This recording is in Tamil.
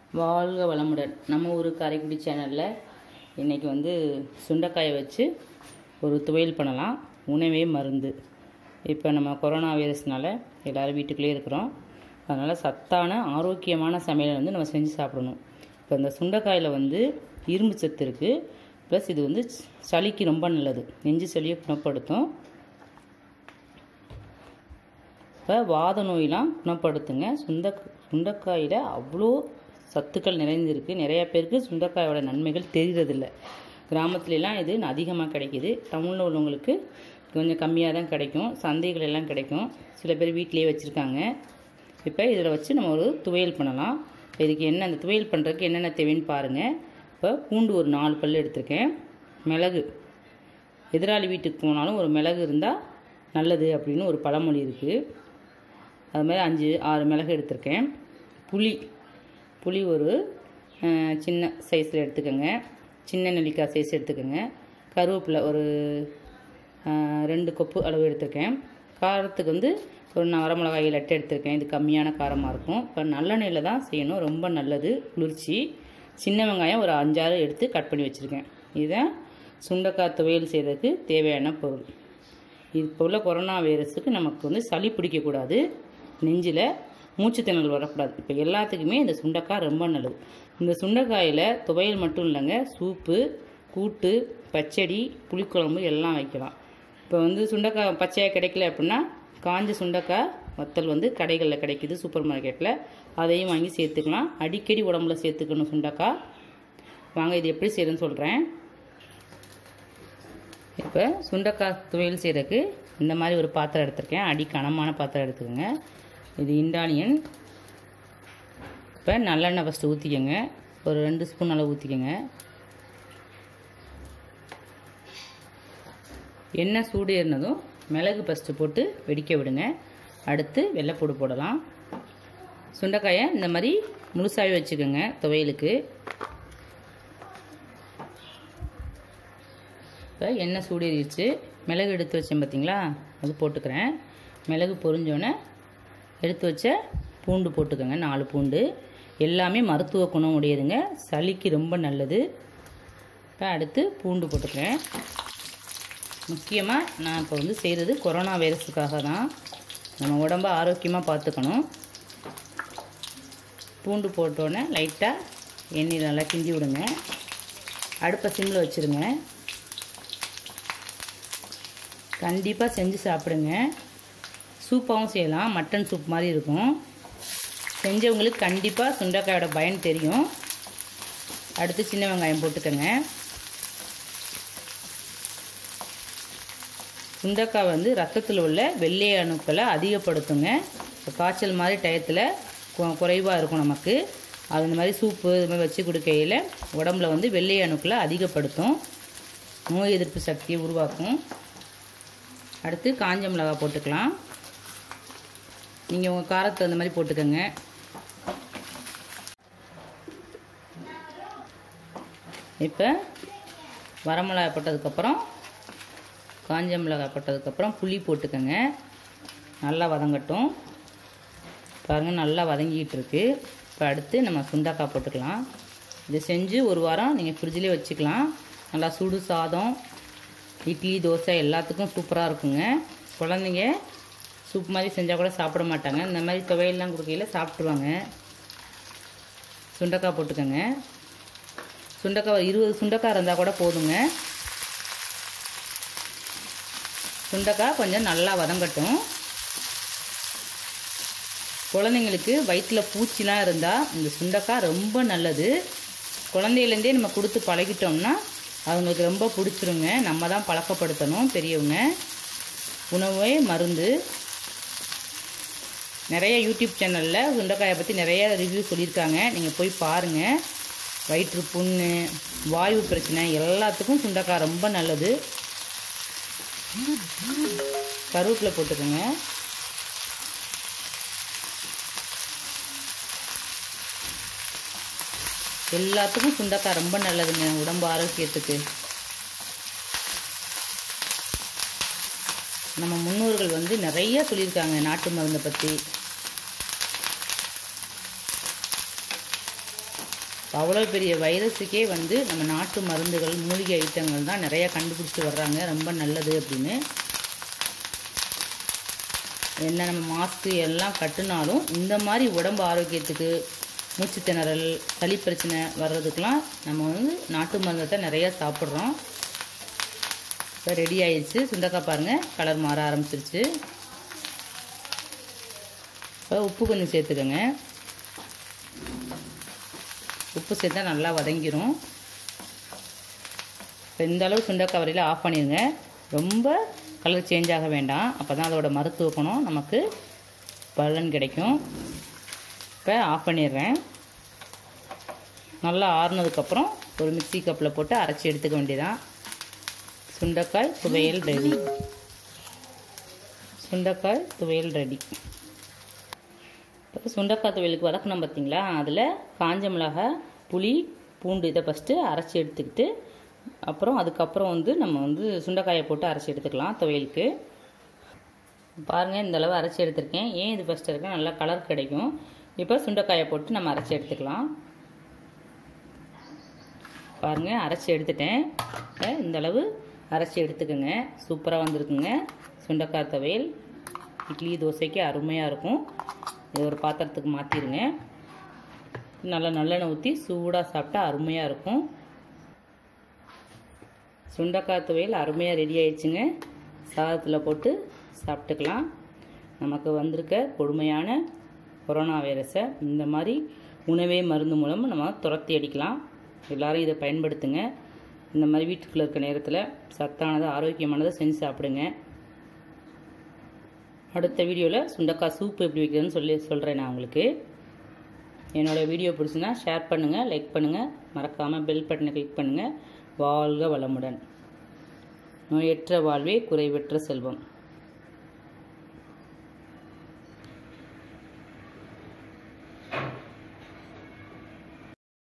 வாழ்க வளமுடன் நம்ம ஊர் காரைக்குடி சேனலில் இன்றைக்கி வந்து சுண்டைக்காயை வச்சு ஒரு துவையல் பண்ணலாம் உணவே மருந்து இப்போ நம்ம கொரோனா வைரஸ்னால எல்லோரும் வீட்டுக்குள்ளேயே இருக்கிறோம் அதனால் சத்தான ஆரோக்கியமான சமையலை வந்து நம்ம செஞ்சு சாப்பிடணும் இப்போ இந்த சுண்டைக்காயில் வந்து இரும்பு சத்து இருக்குது ப்ளஸ் இது வந்து சளிக்கு ரொம்ப நல்லது நெஞ்சு சளியை குணப்படுத்தும் இப்போ வாத நோயெலாம் குணப்படுத்துங்க சுண்ட சுண்டைக்காயில் அவ்வளோ சத்துக்கள் நிறைந்திருக்கு நிறைய பேருக்கு சுண்டைக்காயோட நன்மைகள் தெரிகிறதில்ல கிராமத்துலலாம் இது அதிகமாக கிடைக்கிது டவுனில் உள்ளவங்களுக்கு கொஞ்சம் கம்மியாக தான் கிடைக்கும் சந்தைகள் எல்லாம் கிடைக்கும் சில பேர் வீட்டிலேயே வச்சுருக்காங்க இப்போ இதில் வச்சு நம்ம ஒரு துவையல் பண்ணலாம் இதுக்கு என்ன அந்த துவையல் பண்ணுறதுக்கு என்னென்ன தேவைன்னு பாருங்கள் இப்போ பூண்டு ஒரு நாலு பல் எடுத்திருக்கேன் மிளகு எதிராளி வீட்டுக்கு போனாலும் ஒரு மிளகு இருந்தால் நல்லது அப்படின்னு ஒரு பழமொழி இருக்குது அது மாதிரி அஞ்சு ஆறு மிளகு எடுத்திருக்கேன் புளி புளி ஒரு அஹ், சின்ன சைஸில் எடுத்துக்கோங்க சின்ன நெல்லிக்காய் சைஸ் எடுத்துக்கோங்க கருவேப்பிலை ஒரு அஹ், ரெண்டு கொப்பு அளவு எடுத்திருக்கேன் காரத்துக்கு வந்து ஒரு நான் வரமிளகாய் லட்டு எடுத்திருக்கேன் இது கம்மியான காரமாக இருக்கும் இப்போ நல்லெண்ணெயில் தான் செய்யணும் ரொம்ப நல்லது குளிர்ச்சி சின்ன வெங்காயம் ஒரு அஞ்சாறு எடுத்து கட் பண்ணி வச்சுருக்கேன் இதுதான் சுண்டைக்காய் துவையல் செய்கிறதுக்கு தேவையான பொருள் இப்போ உள்ள கொரோனா வைரஸுக்கு நமக்கு வந்து சளி பிடிக்கக்கூடாது நெஞ்சில் மூச்சு திணறல் வரக்கூடாது இப்போ எல்லாத்துக்குமே இந்த சுண்டைக்காய் ரொம்ப நல்லது இந்த சுண்டைக்காயில் துவையல் மட்டும் இல்லைங்க சூப்பு கூட்டு பச்சடி புளிக்குழம்பு எல்லாம் வைக்கலாம் இப்போ வந்து சுண்டைக்காய் பச்சையாக கிடைக்கல அப்படின்னா காஞ்ச சுண்டைக்காய் வத்தல் வந்து கடைகளில் கிடைக்குது சூப்பர் மார்க்கெட்டில் அதையும் வாங்கி சேர்த்துக்கலாம் அடிக்கடி உடம்புல சேர்த்துக்கணும் சுண்டைக்காய் வாங்க இது எப்படி செய்யணும்னு சொல்கிறேன் இப்போ சுண்டைக்காய் துவையல் செய்கிறதுக்கு இந்த மாதிரி ஒரு பாத்திரம் எடுத்திருக்கேன் அடி கனமான பாத்திரம் எடுத்துக்கோங்க இது இண்டானியன் இப்போ நல்லெண்ணெய் ஃபஸ்ட்டு ஊற்றிக்கோங்க ஒரு ரெண்டு ஸ்பூன் அளவு ஊற்றிக்கோங்க எண்ணெய் சூடு ஏறினதும் மிளகு ஃபஸ்ட்டு போட்டு வெடிக்க விடுங்க அடுத்து வெள்ளைப்பூடு போடலாம் சுண்டைக்காயை இந்த மாதிரி முழுசாகவே வச்சுக்கோங்க துவையலுக்கு இப்போ எண்ணெய் சூடேறிடுச்சு மிளகு எடுத்து வச்சேன் பார்த்தீங்களா அது போட்டுக்கிறேன் மிளகு பொரிஞ்சோன்னே எடுத்து வச்ச பூண்டு போட்டுக்கோங்க நாலு பூண்டு எல்லாமே மருத்துவ குணம் உடையதுங்க சளிக்கு ரொம்ப நல்லது இப்போ அடுத்து பூண்டு போட்டுக்கிறேன் முக்கியமாக நான் இப்போ வந்து செய்கிறது கொரோனா வைரஸுக்காக தான் நம்ம உடம்ப ஆரோக்கியமாக பார்த்துக்கணும் பூண்டு போட்டோன்னே லைட்டாக எண்ணெய் நல்லா கிண்டி விடுங்க அடுப்பை சிம்மில் வச்சுருங்க கண்டிப்பாக செஞ்சு சாப்பிடுங்க சூப்பாகவும் செய்யலாம் மட்டன் சூப் மாதிரி இருக்கும் செஞ்சவங்களுக்கு கண்டிப்பாக சுண்டைக்காயோட பயன் தெரியும் அடுத்து சின்ன வெங்காயம் போட்டுக்கோங்க சுண்டைக்காய் வந்து ரத்தத்தில் உள்ள வெள்ளை அணுக்களை அதிகப்படுத்துங்க இப்போ காய்ச்சல் மாதிரி டயத்தில் கு- குறைவாக இருக்கும் நமக்கு அது இந்த மாதிரி சூப்பு இது மாதிரி வச்சு கொடுக்கையில் உடம்புல வந்து வெள்ளை அணுக்களை அதிகப்படுத்தும் நோய் எதிர்ப்பு சக்தியை உருவாக்கும் அடுத்து காஞ்ச மிளகாய் போட்டுக்கலாம் நீங்கள் உங்கள் காரத்துக்கு அந்த மாதிரி போட்டுக்கோங்க இப்போ வரமிளகாய் போட்டதுக்கப்புறம் காஞ்ச மிளகாய் போட்டதுக்கப்புறம் புளி போட்டுக்கோங்க நல்லா வதங்கட்டும் பாருங்கள் நல்லா வதங்கிட்டு இருக்கு இப்போ அடுத்து நம்ம சுண்டக்காய் போட்டுக்கலாம் இதை செஞ்சு ஒரு வாரம் நீங்கள் ஃப்ரிட்ஜிலே வச்சுக்கலாம் நல்லா சுடு சாதம் இட்லி தோசை எல்லாத்துக்கும் சூப்பராக இருக்குங்க குழந்தைங்க சூப் மாதிரி செஞ்சால் கூட சாப்பிட மாட்டாங்க இந்த மாதிரி துவையெல்லாம் கொடுக்கையில் சாப்பிட்ருவாங்க சுண்டைக்காய் போட்டுக்கோங்க சுண்டைக்காய் ஒரு இருபது சுண்டைக்காய் இருந்தால் கூட போதுங்க சுண்டைக்காய் கொஞ்சம் நல்லா வதங்கட்டும் குழந்தைங்களுக்கு வயிற்றில் பூச்சிலாம் இருந்தால் இந்த சுண்டைக்காய் ரொம்ப நல்லது குழந்தையிலேருந்தே நம்ம கொடுத்து பழகிட்டோம்னா அவங்களுக்கு ரொம்ப பிடிச்சிருங்க நம்ம தான் பழக்கப்படுத்தணும் பெரியவங்க உணவே மருந்து நிறைய யூடியூப் சேனலில் சுண்டைக்காயை பற்றி நிறைய ரிவ்யூ சொல்லியிருக்காங்க நீங்கள் போய் பாருங்கள் வயிற்று புண்ணு வாயு பிரச்சனை எல்லாத்துக்கும் சுண்டைக்காய் ரொம்ப நல்லது கருவேப்பிலை போட்டுக்கோங்க எல்லாத்துக்கும் சுண்டைக்காய் ரொம்ப நல்லதுங்க உடம்பு ஆரோக்கியத்துக்கு நம்ம முன்னோர்கள் வந்து நிறைய சொல்லியிருக்காங்க நாட்டு மருந்தை பற்றி அவ்வளோ பெரிய வைரஸுக்கே வந்து நம்ம நாட்டு மருந்துகள் மூலிகை ஐட்டங்கள் தான் நிறையா கண்டுபிடிச்சிட்டு வர்றாங்க ரொம்ப நல்லது அப்படின்னு என்ன நம்ம மாஸ்க்கு எல்லாம் கட்டுனாலும் இந்த மாதிரி உடம்பு ஆரோக்கியத்துக்கு மூச்சு திணறல் சளி பிரச்சனை வர்றதுக்கெலாம் நம்ம வந்து நாட்டு மருந்தத்தை நிறையா சாப்பிட்றோம் இப்போ ரெடி ஆயிடுச்சு சுண்டக்காய் பாருங்கள் கலர் மாற ஆரம்பிச்சிருச்சு இப்போ உப்பு கொஞ்சம் சேர்த்துக்கோங்க உப்பு சேர்த்தா நல்லா வதங்கிரும் இப்போ இந்த அளவு சுண்டக்காய் வரையில் ஆஃப் பண்ணிடுங்க ரொம்ப கலர் சேஞ்ச் ஆக வேண்டாம் அப்போ தான் அதோட மருத்துவ குணம் நமக்கு பலன் கிடைக்கும் இப்போ ஆஃப் பண்ணிடுறேன் நல்லா ஆறுனதுக்கப்புறம் ஒரு மிக்சி கப்பில் போட்டு அரைச்சி எடுத்துக்க வேண்டியதான் சுண்டைக்காய் துவையல் ரெடி சுண்டைக்காய் துவையல் ரெடி இப்போ சுண்டைக்காய் துவையலுக்கு வதக்கணும் பார்த்தீங்களா அதில் காஞ்ச மிளகாய் புளி பூண்டு இதை ஃபஸ்ட்டு அரைச்சி எடுத்துக்கிட்டு அப்புறம் அதுக்கப்புறம் வந்து நம்ம வந்து சுண்டைக்காயை போட்டு அரைச்சி எடுத்துக்கலாம் துவையலுக்கு பாருங்கள் இந்த அளவு அரைச்சி எடுத்திருக்கேன் ஏன் இது ஃபஸ்ட்டு இருக்கேன் நல்லா கலர் கிடைக்கும் இப்போ சுண்டைக்காயை போட்டு நம்ம அரைச்சி எடுத்துக்கலாம் பாருங்கள் அரைச்சி எடுத்துட்டேன் இந்த அளவு அரைச்சி எடுத்துக்கோங்க சூப்பராக வந்திருக்குங்க சுண்டைக்காய் துவையல் இட்லி தோசைக்கு அருமையாக இருக்கும் இது ஒரு பாத்திரத்துக்கு மாற்றிடுங்க நல்லா நல்லெண்ணெய் ஊற்றி சூடாக சாப்பிட்டா அருமையாக இருக்கும் சுண்டைக்காய் துவையல் அருமையாக ரெடி ஆயிடுச்சுங்க சாதத்தில் போட்டு சாப்பிட்டுக்கலாம் நமக்கு வந்திருக்க கொடுமையான கொரோனா வைரஸை இந்த மாதிரி உணவே மருந்து மூலம் நம்ம துரத்தி அடிக்கலாம் எல்லோரும் இதை பயன்படுத்துங்க இந்த மாதிரி வீட்டுக்குள்ளே இருக்க நேரத்தில் சத்தானது ஆரோக்கியமானதை செஞ்சு சாப்பிடுங்க அடுத்த வீடியோவில் சுண்டக்காய் சூப் எப்படி வைக்கிறதுன்னு சொல்லி சொல்கிறேன் நான் உங்களுக்கு என்னோடய வீடியோ பிடிச்சுன்னா ஷேர் பண்ணுங்கள் லைக் பண்ணுங்கள் மறக்காமல் பெல் பட்டனை கிளிக் பண்ணுங்கள் வாழ்க வளமுடன் நோயற்ற வாழ்வே குறைவற்ற செல்வம்